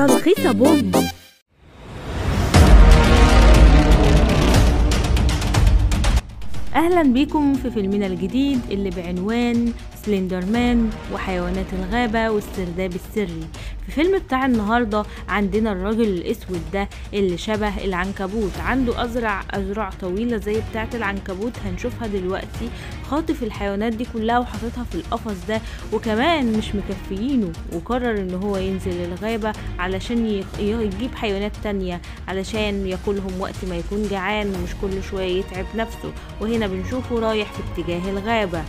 تلخيص بوم اهلا بيكم في فيلمنا الجديد اللي بعنوان سلندر مان وحيوانات الغابة والسرداب السري في فيلم بتاع النهاردة عندنا الراجل الاسود ده اللي شبه العنكبوت عنده ازرع ازرع طويلة زي بتاعة العنكبوت هنشوفها دلوقتي خاطف الحيوانات دي كلها وحاططها في القفص ده وكمان مش مكفيينه وقرر ان هو ينزل الغابة علشان ي- يجيب حيوانات تانية علشان ياكلهم وقت ما يكون جعان ومش كل شوية يتعب نفسه وهنا بنشوفه رايح في اتجاه الغابة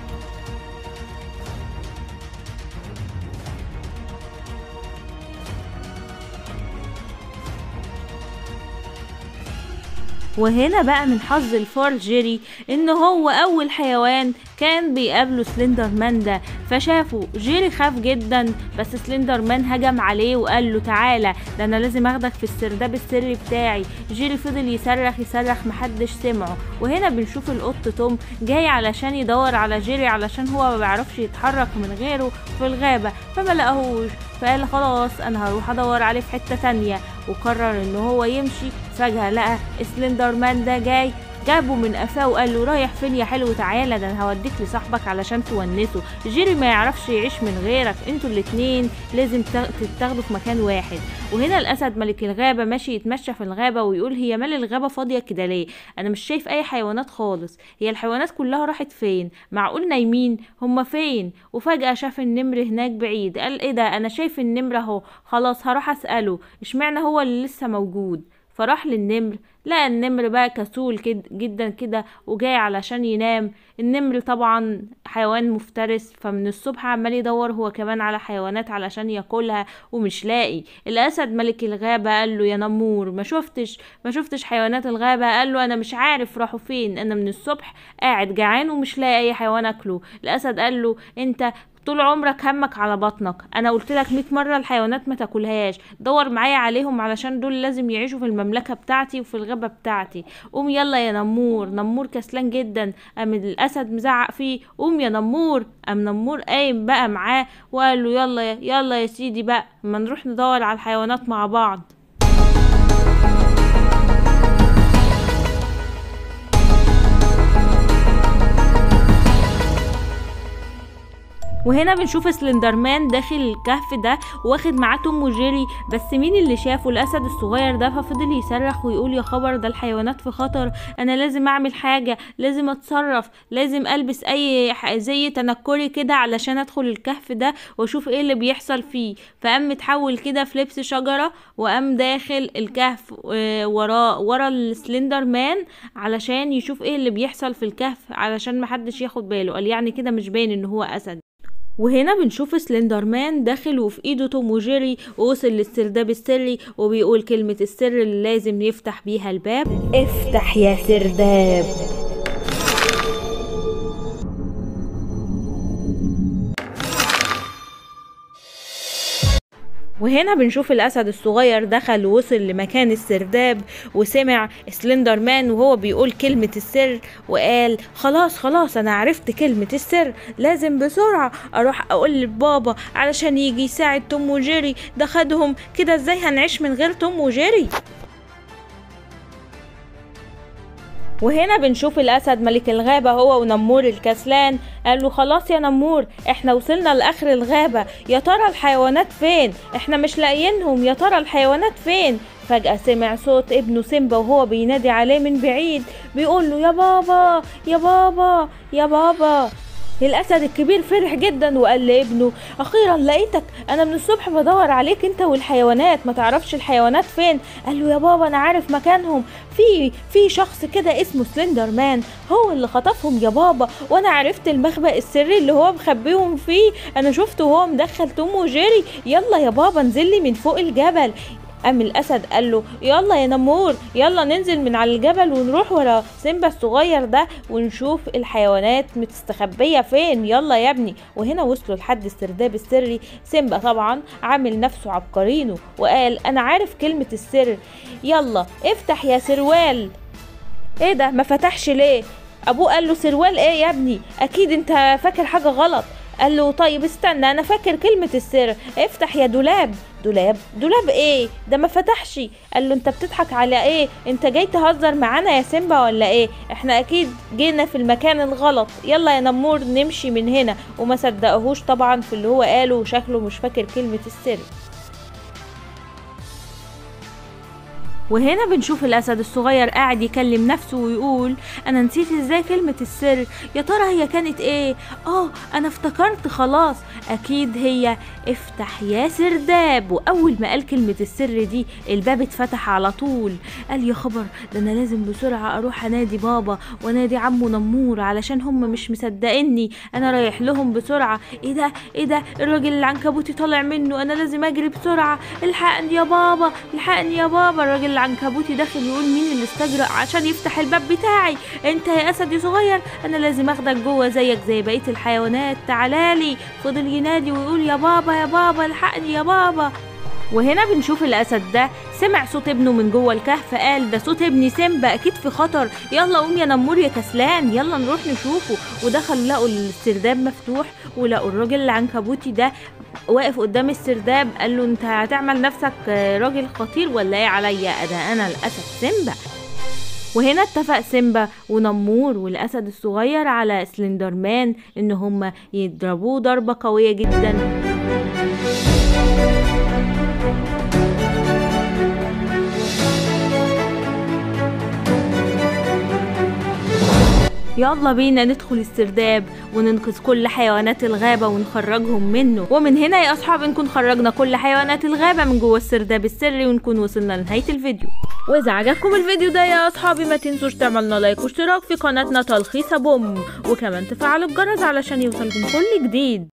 وهنا بقى من حظ الفار جيري ان هو اول حيوان كان بيقابله سلندر مان ده فشافه جيري خاف جدا بس سلندر مان هجم عليه وقال له تعالى ده انا لازم اخدك في السرداب السري بتاعي جيري فضل يصرخ يصرخ محدش سمعه وهنا بنشوف القط توم جاي علشان يدور على جيري علشان هو ما بيعرفش يتحرك من غيره في الغابة فما لقاهوش فقال خلاص انا هروح ادور عليه في حتة تانية وقرر ان هو يمشي فجأة لقى سلندر مان ده جاي جابه من قفاه وقال له رايح فين يا حلو تعالى ده انا هوديك لصاحبك علشان تونسه جيري ما يعرفش يعيش من غيرك انتوا الاتنين لازم تا- تتاخدوا في مكان واحد وهنا الاسد ملك الغابه ماشي يتمشى في الغابه ويقول هي مال الغابه فاضيه كده ليه انا مش شايف اي حيوانات خالص هي الحيوانات كلها راحت فين معقول نايمين هما فين وفجاه شاف النمر هناك بعيد قال ايه ده انا شايف النمر اهو خلاص هروح اساله اشمعنى هو اللي لسه موجود فراح للنمر لقى النمر بقى كسول كد جدا كده وجاي علشان ينام النمر طبعا حيوان مفترس فمن الصبح عمال يدور هو كمان على حيوانات علشان ياكلها ومش لاقي الاسد ملك الغابة قال له يا نمور ما شفتش ما شفتش حيوانات الغابة قال له انا مش عارف راحوا فين انا من الصبح قاعد جعان ومش لاقي اي حيوان اكله الاسد قال له انت طول عمرك همك على بطنك انا قلت لك 100 مره الحيوانات ما تاكلهاش دور معايا عليهم علشان دول لازم يعيشوا في المملكه بتاعتي وفي الغابه بتاعتي قوم يلا يا نمور نمور كسلان جدا قام الاسد مزعق فيه قوم يا نمور قام نمور قايم بقى معاه وقال له يلا يلا يا سيدي بقى ما نروح ندور على الحيوانات مع بعض وهنا بنشوف سلندرمان داخل الكهف ده واخد معاه توم وجيري بس مين اللي شافه الاسد الصغير ده ففضل يصرخ ويقول يا خبر ده الحيوانات في خطر انا لازم اعمل حاجه لازم اتصرف لازم البس اي ح- زي تنكري كده علشان ادخل الكهف ده واشوف ايه اللي بيحصل فيه فقام متحول كده في لبس شجره وقام داخل الكهف آه، وراه ورا السلندر مان علشان يشوف ايه اللي بيحصل في الكهف علشان محدش ياخد باله قال يعني كده مش باين ان هو اسد وهنا بنشوف سلندر مان داخل وفي ايده توم وجيري ووصل للسرداب السري وبيقول كلمة السر اللي لازم يفتح بيها الباب افتح يا سرداب وهنا بنشوف الاسد الصغير دخل ووصل لمكان السرداب وسمع سلندر مان وهو بيقول كلمة السر وقال خلاص خلاص انا عرفت كلمة السر لازم بسرعة اروح اقول لبابا علشان يجي يساعد توم وجيري ده خدهم كده ازاي هنعيش من غير توم وجيري وهنا بنشوف الاسد ملك الغابه هو ونمور الكسلان قال له خلاص يا نمور احنا وصلنا لاخر الغابه يا ترى الحيوانات فين احنا مش لاقيينهم يا ترى الحيوانات فين فجأة سمع صوت ابنه سيمبا وهو بينادي عليه من بعيد بيقول له يا بابا يا بابا يا بابا الأسد الكبير فرح جدا وقال لابنه أخيرا لقيتك أنا من الصبح بدور عليك أنت والحيوانات ما تعرفش الحيوانات فين قال له يا بابا أنا عارف مكانهم في في شخص كده اسمه سلندر مان هو اللي خطفهم يا بابا وأنا عرفت المخبأ السري اللي هو مخبيهم فيه أنا شفته وهو مدخل توم وجيري يلا يا بابا انزل لي من فوق الجبل قام الاسد قال له يلا يا نمور يلا ننزل من على الجبل ونروح ورا سيمبا الصغير ده ونشوف الحيوانات مستخبيه فين يلا يا ابني وهنا وصلوا لحد السرداب السري سيمبا طبعا عامل نفسه عبقرينه وقال انا عارف كلمه السر يلا افتح يا سروال ايه ده ما فتحش ليه ابوه قال له سروال ايه يا ابني اكيد انت فاكر حاجه غلط قال له طيب استنى انا فاكر كلمة السر افتح يا دولاب دولاب دولاب ايه ده ما فتحش قال له انت بتضحك على ايه انت جاي تهزر معانا يا سيمبا ولا ايه احنا اكيد جينا في المكان الغلط يلا يا نمور نمشي من هنا وما صدقهوش طبعا في اللي هو قاله وشكله مش فاكر كلمة السر وهنا بنشوف الأسد الصغير قاعد يكلم نفسه ويقول أنا نسيت إزاي كلمة السر يا ترى هي كانت إيه؟ آه أنا افتكرت خلاص أكيد هي افتح يا سرداب وأول ما قال كلمة السر دي الباب اتفتح على طول قال يا خبر ده أنا لازم بسرعة أروح أنادي بابا وأنادي عمو نمور علشان هم مش مصدقيني أنا رايح لهم بسرعة إيه ده إيه ده الراجل العنكبوتي طالع منه أنا لازم أجري بسرعة الحقني يا بابا الحقني يا بابا الراجل العنكبوتي داخل يقول مين اللي استجرأ عشان يفتح الباب بتاعي انت يا اسد يا صغير انا لازم اخدك جوه زيك زي بقيه الحيوانات تعالالي فضل ينادي ويقول يا بابا يا بابا الحقني يا بابا وهنا بنشوف الاسد ده سمع صوت ابنه من جوه الكهف قال ده صوت ابني سيمبا اكيد في خطر يلا قوم يا نمور يا كسلان يلا نروح نشوفه ودخلوا لقوا السرداب مفتوح ولقوا الراجل العنكبوتي ده واقف قدام السرداب قال له انت هتعمل نفسك راجل خطير ولا ايه عليا ده انا الاسد سيمبا وهنا اتفق سيمبا ونمور والاسد الصغير على سلندرمان ان هما يضربوه ضربه قويه جدا يلا بينا ندخل السرداب وننقذ كل حيوانات الغابة ونخرجهم منه ومن هنا يا أصحابي نكون خرجنا كل حيوانات الغابة من جوه السرداب السري ونكون وصلنا لنهاية الفيديو وإذا عجبكم الفيديو ده يا أصحابي ما تنسوش تعملنا لايك واشتراك في قناتنا تلخيص بوم وكمان تفعلوا الجرس علشان يوصلكم كل جديد